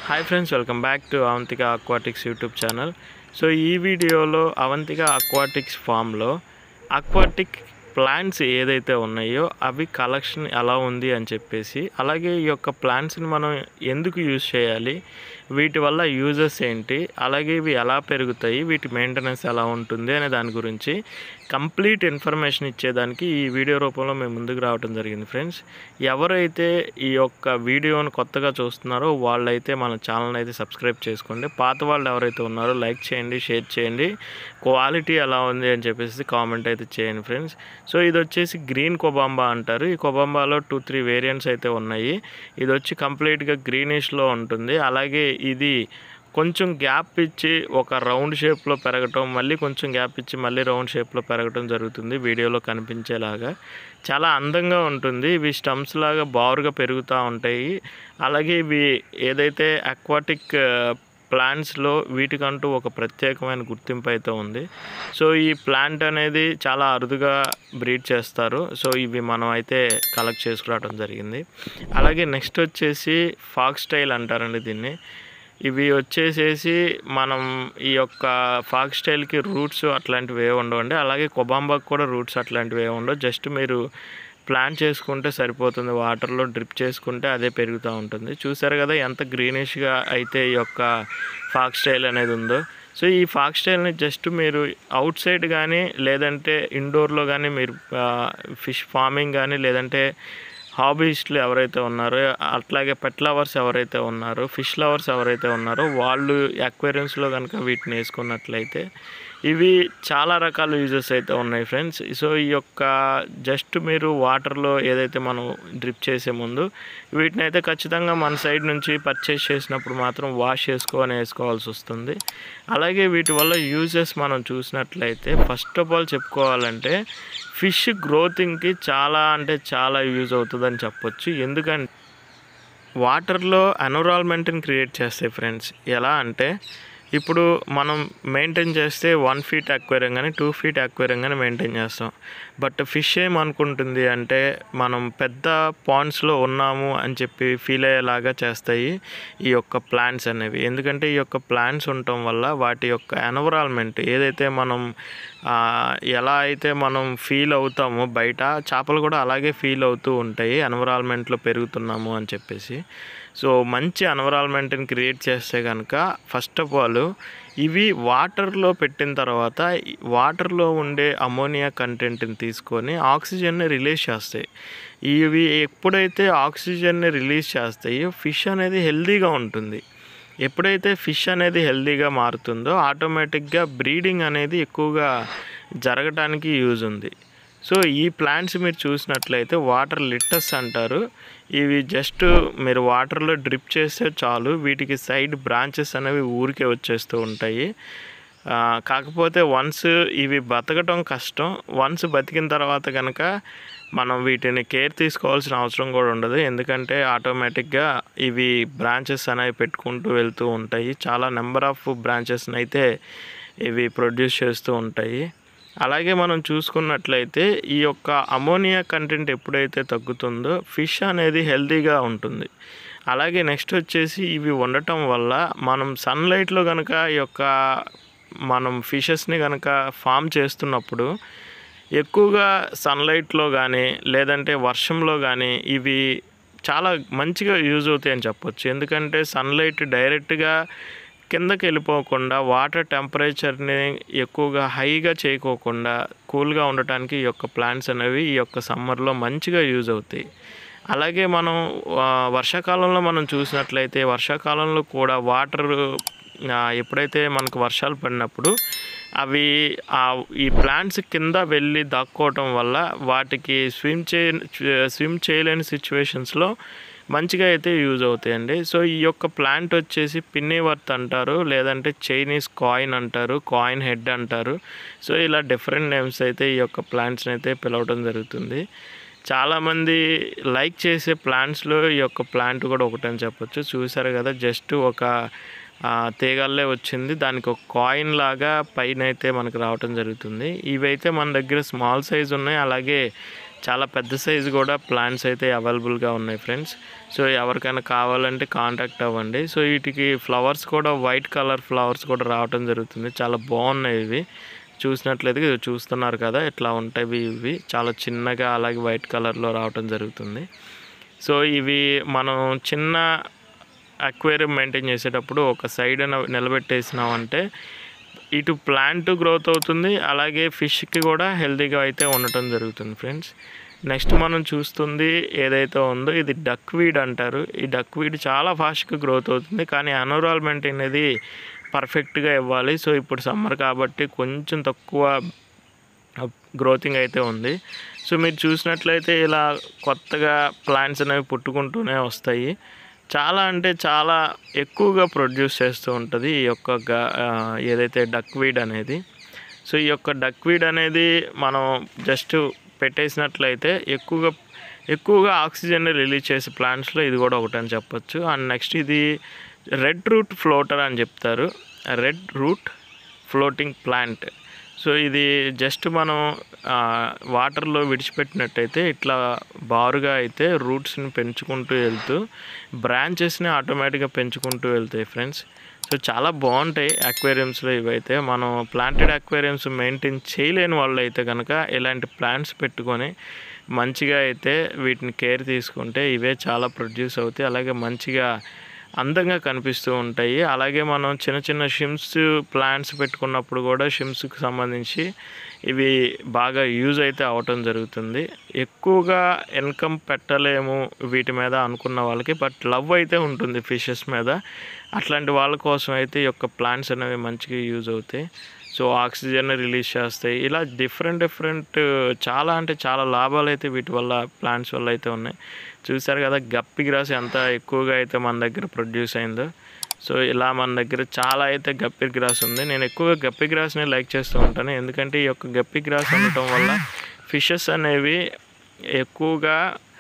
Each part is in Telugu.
hi friends welcome back to Avantika aquatics YouTube channel so ఈ వీడియోలో అవంతిక అక్వాటిక్స్ ఫామ్లో అక్వాటిక్ ప్లాంట్స్ ఏదైతే ఉన్నాయో అవి కలెక్షన్ ఎలా ఉంది అని చెప్పేసి అలాగే ఈ యొక్క ప్లాంట్స్ని మనం ఎందుకు యూజ్ చేయాలి వీటి వల్ల యూజెస్ ఏంటి అలాగే ఇవి ఎలా పెరుగుతాయి వీటి మెయింటెనెన్స్ ఎలా ఉంటుంది అనే దాని గురించి కంప్లీట్ ఇన్ఫర్మేషన్ ఇచ్చేదానికి ఈ వీడియో రూపంలో మేము ముందుకు రావడం జరిగింది ఫ్రెండ్స్ ఎవరైతే ఈ యొక్క వీడియోను కొత్తగా చూస్తున్నారో వాళ్ళైతే మన ఛానల్ అయితే సబ్స్క్రైబ్ చేసుకోండి పాత వాళ్ళు ఎవరైతే ఉన్నారో లైక్ చేయండి షేర్ చేయండి క్వాలిటీ ఎలా ఉంది అని చెప్పేసి కామెంట్ అయితే చేయండి ఫ్రెండ్స్ సో ఇది వచ్చేసి గ్రీన్ కొబాంబా అంటారు ఈ కొబాంబాలో టూ త్రీ వేరియంట్స్ అయితే ఉన్నాయి ఇది వచ్చి కంప్లీట్గా గ్రీనిష్లో ఉంటుంది అలాగే ఇది కొంచెం గ్యాప్ ఇచ్చి ఒక రౌండ్ షేప్లో పెరగటం మళ్ళీ కొంచెం గ్యాప్ ఇచ్చి మళ్ళీ రౌండ్ షేప్లో పెరగటం జరుగుతుంది వీడియోలో కనిపించేలాగా చాలా అందంగా ఉంటుంది ఇవి స్టమ్స్ లాగా బారుగా పెరుగుతూ ఉంటాయి అలాగే ఇవి ఏదైతే అక్వాటిక్ ప్లాంట్స్లో వీటికంటూ ఒక ప్రత్యేకమైన గుర్తింపు అయితే ఉంది సో ఈ ప్లాంట్ అనేది చాలా అరుదుగా బ్రీడ్ చేస్తారు సో ఇవి మనం అయితే కలెక్ట్ చేసుకురావడం జరిగింది అలాగే నెక్స్ట్ వచ్చేసి ఫాక్ స్టైల్ అంటారండి దీన్ని ఇవి వచ్చేసేసి మనం ఈ యొక్క ఫాక్ స్టైల్కి రూట్స్ అట్లాంటివి ఏ ఉండవండి అలాగే కొబాంబాకి కూడా రూట్స్ అట్లాంటివి ఏ ఉండవు జస్ట్ మీరు ప్లాంట్ చేసుకుంటే సరిపోతుంది వాటర్లో డ్రిప్ చేసుకుంటే అదే పెరుగుతూ ఉంటుంది చూసారు కదా ఎంత గ్రీనిష్గా అయితే ఈ యొక్క ఫాక్ స్టైల్ అనేది ఉందో సో ఈ ఫాక్ స్టైల్ని జస్ట్ మీరు అవుట్ సైడ్ కానీ లేదంటే ఇండోర్లో కానీ మీరు ఫిష్ ఫార్మింగ్ కానీ లేదంటే హాబీస్ట్లు ఎవరైతే ఉన్నారో అట్లాగే పెట్ లవర్స్ ఎవరైతే ఉన్నారో ఫిష్ లవర్స్ ఎవరైతే ఉన్నారో వాళ్ళు అక్వేరియమ్స్లో కనుక వీటిని వేసుకున్నట్లయితే ఇవి చాలా రకాల యూజెస్ అయితే ఉన్నాయి ఫ్రెండ్స్ సో ఈ యొక్క జస్ట్ మీరు వాటర్లో ఏదైతే మనం డ్రిప్ చేసే ముందు వీటిని అయితే ఖచ్చితంగా మన సైడ్ నుంచి పర్చేస్ చేసినప్పుడు మాత్రం వాష్ చేసుకొని వేసుకోవాల్సి వస్తుంది అలాగే వీటి వల్ల యూజెస్ మనం చూసినట్లయితే ఫస్ట్ ఆఫ్ ఆల్ చెప్పుకోవాలంటే ఫిష్ గ్రోతింగ్కి చాలా అంటే చాలా యూజ్ అవుతుందని చెప్పొచ్చు ఎందుకంటే వాటర్లో ఎన్విరాన్మెంట్ని క్రియేట్ చేస్తాయి ఫ్రెండ్స్ ఎలా అంటే ఇప్పుడు మనం మెయింటైన్ చేస్తే వన్ ఫీట్ అక్వేరియం కానీ టూ ఫీట్ అక్వేరియం కానీ మెయింటైన్ చేస్తాం బట్ ఫిష్ ఏమనుకుంటుంది అంటే మనం పెద్ద పాండ్స్లో ఉన్నాము అని చెప్పి ఫీల్ అయ్యేలాగా చేస్తాయి ఈ యొక్క ప్లాంట్స్ అనేవి ఎందుకంటే ఈ యొక్క ప్లాంట్స్ ఉండటం వల్ల వాటి యొక్క ఎన్విరాన్మెంట్ ఏదైతే మనం ఎలా అయితే మనం ఫీల్ అవుతామో బయట చేపలు కూడా అలాగే ఫీల్ అవుతూ ఉంటాయి ఎన్విరాన్మెంట్లో పెరుగుతున్నాము అని చెప్పేసి సో మంచి ఎన్విరాన్మెంట్ని క్రియేట్ చేస్తే కనుక ఫస్ట్ ఆఫ్ ఆల్ ఇవి వాటర్లో పెట్టిన తర్వాత వాటర్లో ఉండే అమోనియా కంటెంట్ని తీసుకొని ఆక్సిజన్ని రిలీజ్ చేస్తాయి ఇవి ఎప్పుడైతే ఆక్సిజన్ని రిలీజ్ చేస్తాయో ఫిష్ అనేది హెల్తీగా ఉంటుంది ఎప్పుడైతే ఫిష్ అనేది హెల్తీగా మారుతుందో ఆటోమేటిక్గా బ్రీడింగ్ అనేది ఎక్కువగా జరగటానికి యూజ్ ఉంది సో ఈ ప్లాంట్స్ మీరు చూసినట్లయితే వాటర్ లిట్టస్ అంటారు ఇవి జస్ట్ మీరు వాటర్లో డ్రిప్ చేస్తే చాలు వీటికి సైడ్ బ్రాంచెస్ అనేవి ఊరికే వచ్చేస్తూ ఉంటాయి కాకపోతే వన్స్ ఇవి బతకటం కష్టం వన్స్ బతికిన తర్వాత కనుక మనం వీటిని కేర్ తీసుకోవాల్సిన అవసరం కూడా ఉండదు ఎందుకంటే ఆటోమేటిక్గా ఇవి బ్రాంచెస్ అనేవి పెట్టుకుంటూ వెళ్తూ ఉంటాయి చాలా నెంబర్ ఆఫ్ బ్రాంచెస్ని అయితే ఇవి ప్రొడ్యూస్ చేస్తూ ఉంటాయి అలాగే మనం చూసుకున్నట్లయితే ఈ యొక్క అమోనియా కంటెంట్ ఎప్పుడైతే తగ్గుతుందో ఫిష్ అనేది హెల్తీగా ఉంటుంది అలాగే నెక్స్ట్ వచ్చేసి ఇవి ఉండటం వల్ల మనం సన్లైట్లో కనుక ఈ యొక్క మనం ఫిషెస్ని కనుక ఫామ్ చేస్తున్నప్పుడు ఎక్కువగా సన్లైట్లో కానీ లేదంటే వర్షంలో కానీ ఇవి చాలా మంచిగా యూజ్ అవుతాయని చెప్పొచ్చు ఎందుకంటే సన్లైట్ డైరెక్ట్గా కిందకి వెళ్ళిపోకుండా వాటర్ టెంపరేచర్ని ఎక్కువగా హైగా చేయకోకుండా కూల్గా ఉండటానికి ఈ యొక్క ప్లాంట్స్ అనేవి ఈ యొక్క సమ్మర్లో మంచిగా యూజ్ అవుతాయి అలాగే మనం వర్షాకాలంలో మనం చూసినట్లయితే వర్షాకాలంలో కూడా వాటర్ ఎప్పుడైతే మనకు వర్షాలు పడినప్పుడు అవి ఈ ప్లాంట్స్ కింద వెళ్ళి దాక్కోవటం వల్ల వాటికి స్విమ్ చే స్విమ్ చేయలేని సిచ్యువేషన్స్లో మంచిగా అయితే యూజ్ అవుతాయండి సో ఈ యొక్క ప్లాంట్ వచ్చేసి పిన్నీవర్త్ అంటారు లేదంటే చైనీస్ కాయిన్ అంటారు కాయిన్ హెడ్ అంటారు సో ఇలా డిఫరెంట్ నేమ్స్ అయితే ఈ యొక్క ప్లాంట్స్ని అయితే పిలవడం జరుగుతుంది చాలామంది లైక్ చేసే ప్లాంట్స్లో ఈ యొక్క ప్లాంట్ కూడా ఒకటని చెప్పొచ్చు చూసారు కదా జస్ట్ ఒక తీగల్లే వచ్చింది దానికి ఒక కాయిన్ లాగా పైన అయితే మనకు రావటం జరుగుతుంది ఇవైతే మన దగ్గర స్మాల్ సైజ్ ఉన్నాయి అలాగే చాలా పెద్ద సైజు కూడా ప్లాంట్స్ అయితే అవైలబుల్గా ఉన్నాయి ఫ్రెండ్స్ సో ఎవరికైనా కావాలంటే కాంటాక్ట్ అవ్వండి సో వీటికి ఫ్లవర్స్ కూడా వైట్ కలర్ ఫ్లవర్స్ కూడా రావటం జరుగుతుంది చాలా బాగున్నాయి ఇవి చూసినట్లయితే ఇది చూస్తున్నారు కదా ఇట్లా ఉంటాయి ఇవి చాలా చిన్నగా అలాగే వైట్ కలర్లో రావటం జరుగుతుంది సో ఇవి మనం చిన్న అక్వేరియం మెయింటైన్ చేసేటప్పుడు ఒక సైడ్ నిలబెట్టేసినామంటే ఇటు ప్లాంట్ గ్రోత్ అవుతుంది అలాగే ఫిష్కి కూడా హెల్తీగా అయితే ఉండటం జరుగుతుంది ఫ్రెండ్స్ నెక్స్ట్ మనం చూస్తుంది ఏదైతే ఉందో ఇది డక్ వీడ్ అంటారు ఈ డక్ వీడ్ చాలా ఫాస్ట్గా గ్రోత్ అవుతుంది కానీ ఎన్విరాన్మెంట్ అనేది పర్ఫెక్ట్గా ఇవ్వాలి సో ఇప్పుడు సమ్మర్ కాబట్టి కొంచెం తక్కువ గ్రోతింగ్ అయితే ఉంది సో మీరు చూసినట్లయితే ఇలా కొత్తగా ప్లాంట్స్ అనేవి పుట్టుకుంటూనే వస్తాయి చాలా అంటే చాలా ఎక్కువగా ప్రొడ్యూస్ చేస్తూ ఉంటుంది ఈ యొక్క గా- ఆ, ఏదైతే డక్ వీడ్ అనేది సో ఈ యొక్క డక్ వీడ్ అనేది మనం జస్ట్ పెట్టేసినట్లయితే ఎక్కువగా ఎక్కువగా ఆక్సిజన్ రిలీజ్ చేసే ప్లాంట్స్లో ఇది కూడా ఒకటి అని చెప్పొచ్చు అండ్ నెక్స్ట్ ఇది రెడ్ రూట్ ఫ్లోటర్ అని చెప్తారు red root floating plant so ఇది జస్ట్ మనం ఆ, వాటర్లో విడిచిపెట్టినట్టయితే ఇట్లా బారుగా అయితే రూట్స్ని పెంచుకుంటూ వెళ్తూ బ్రాంచెస్ని ఆటోమేటిక్గా పెంచుకుంటూ వెళ్తాయి ఫ్రెండ్స్ సో చాలా బాగుంటాయి అక్వేరియంస్లో ఇవైతే మనం ప్లాంటెడ్ అక్వేరియంస్ మెయింటైన్ చేయలేని వాళ్ళు అయితే కనుక ఇలాంటి ప్లాంట్స్ పెట్టుకొని మంచిగా అయితే వీటిని కేర్ తీసుకుంటే ఇవే చాలా ప్రొడ్యూస్ అవుతాయి అలాగే మంచిగా అందంగా కనిపిస్తూ ఉంటాయి అలాగే మనం చిన్న చిన్న షిమ్స్ ప్లాంట్స్ పెట్టుకున్నప్పుడు కూడా షిమ్స్కి సంబంధించి ఇవి బాగా యూజ్ అయితే అవటం జరుగుతుంది ఎక్కువగా ఇన్కమ్ పెట్టలేము వీటి మీద అనుకున్న వాళ్ళకి బట్ లవ్ అయితే ఉంటుంది ఫిషెస్ మీద అట్లాంటి వాళ్ళ కోసం అయితే ఈ యొక్క ప్లాంట్స్ అనేవి మంచిగా యూజ్ అవుతాయి సో ఆక్సిజన్ రిలీజ్ చేస్తాయి ఇలా డిఫరెంట్ డిఫరెంట్ చాలా అంటే చాలా లాభాలు అయితే వీటి వల్ల ప్లాంట్స్ వల్ల అయితే ఉన్నాయి చూసారు కదా గప్పి గ్రాస్ ఎంత ఎక్కువగా అయితే మన దగ్గర ప్రొడ్యూస్ అయిందో సో ఇలా మన దగ్గర చాలా అయితే గప్పి గ్రాస్ ఉంది నేను ఎక్కువగా గప్పి గ్రాస్ని లైక్ చేస్తూ ఉంటాను ఎందుకంటే ఈ యొక్క గప్పి గ్రాస్ ఉండటం వల్ల ఫిషెస్ అనేవి ఎక్కువగా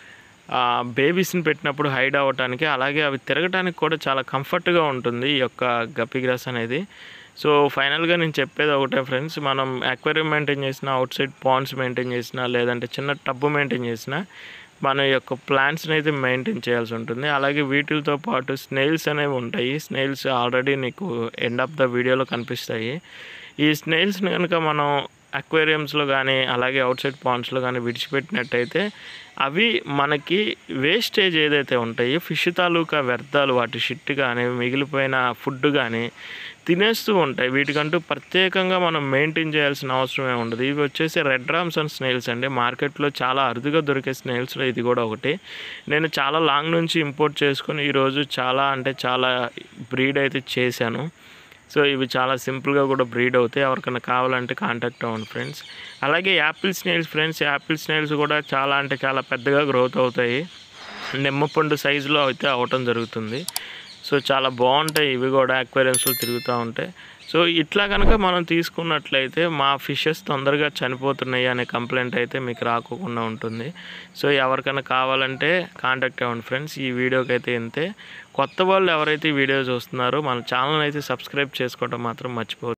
బేబీస్ని పెట్టినప్పుడు హైడ్ అవ్వటానికి అలాగే అవి తిరగటానికి కూడా చాలా కంఫర్ట్గా ఉంటుంది ఈ యొక్క గప్పి గ్రాస్ అనేది సో ఫైనల్గా నేను చెప్పేది ఒకటే ఫ్రెండ్స్ మనం అక్వేరియం మెయింటైన్ చేసిన అవుట్ సైడ్ పాండ్స్ మెయింటైన్ చేసిన లేదంటే చిన్న టబ్బు మెయింటైన్ చేసిన మన యొక్క ప్లాంట్స్ని అయితే మెయింటైన్ చేయాల్సి ఉంటుంది అలాగే వీటితో పాటు స్నేల్స్ అనేవి ఉంటాయి స్నేల్స్ ఆల్రెడీ నీకు ఎండ్ ఆఫ్ ద వీడియోలో కనిపిస్తాయి ఈ స్నేల్స్ని కనుక మనం అక్వేరియంస్లో కానీ అలాగే అవుట్ సైడ్ పాండ్స్లో కానీ విడిచిపెట్టినట్టయితే అవి మనకి వేస్టేజ్ ఏదైతే ఉంటాయో ఫిష్ తాలూకా వ్యర్థాలు వాటి షిట్ కానీ మిగిలిపోయిన ఫుడ్ కానీ తినేస్తూ ఉంటాయి వీటికంటూ ప్రత్యేకంగా మనం మెయింటైన్ చేయాల్సిన అవసరమే ఉండదు ఇవి వచ్చేసి రెడ్ రామ్స్ అండ్ స్నేల్స్ అండి మార్కెట్లో చాలా అరుదుగా దొరికే స్నేల్స్లో ఇది కూడా ఒకటి నేను చాలా లాంగ్ నుంచి ఇంపోర్ట్ చేసుకొని ఈరోజు చాలా అంటే చాలా బ్రీడ్ అయితే చేశాను సో ఇవి చాలా సింపుల్గా కూడా బ్రీడ్ అవుతాయి ఎవరికైనా కావాలంటే కాంటాక్ట్ అవ్వండి ఫ్రెండ్స్ అలాగే apple snails friends apple snails కూడా చాలా అంటే చాలా పెద్దగా గ్రోత్ అవుతాయి నిమ్మపండు సైజులో అయితే అవటం జరుగుతుంది సో చాలా బాగుంటాయి ఇవి కూడా అక్వేరియంస్లో తిరుగుతూ ఉంటాయి సో ఇట్లా కనుక మనం తీసుకున్నట్లయితే మా ఫిషెస్ తొందరగా చనిపోతున్నాయి అనే కంప్లైంట్ అయితే మీకు రాకోకుండా ఉంటుంది సో ఎవరికైనా కావాలంటే కాంటాక్ట్ అవ్వండి ఫ్రెండ్స్ ఈ వీడియోకి అయితే ఇంతే కొత్త వాళ్ళు ఎవరైతే ఈ వీడియో చూస్తున్నారో మన ఛానల్ అయితే సబ్స్క్రైబ్ చేసుకోవడం మాత్రం మర్చిపోవద్దు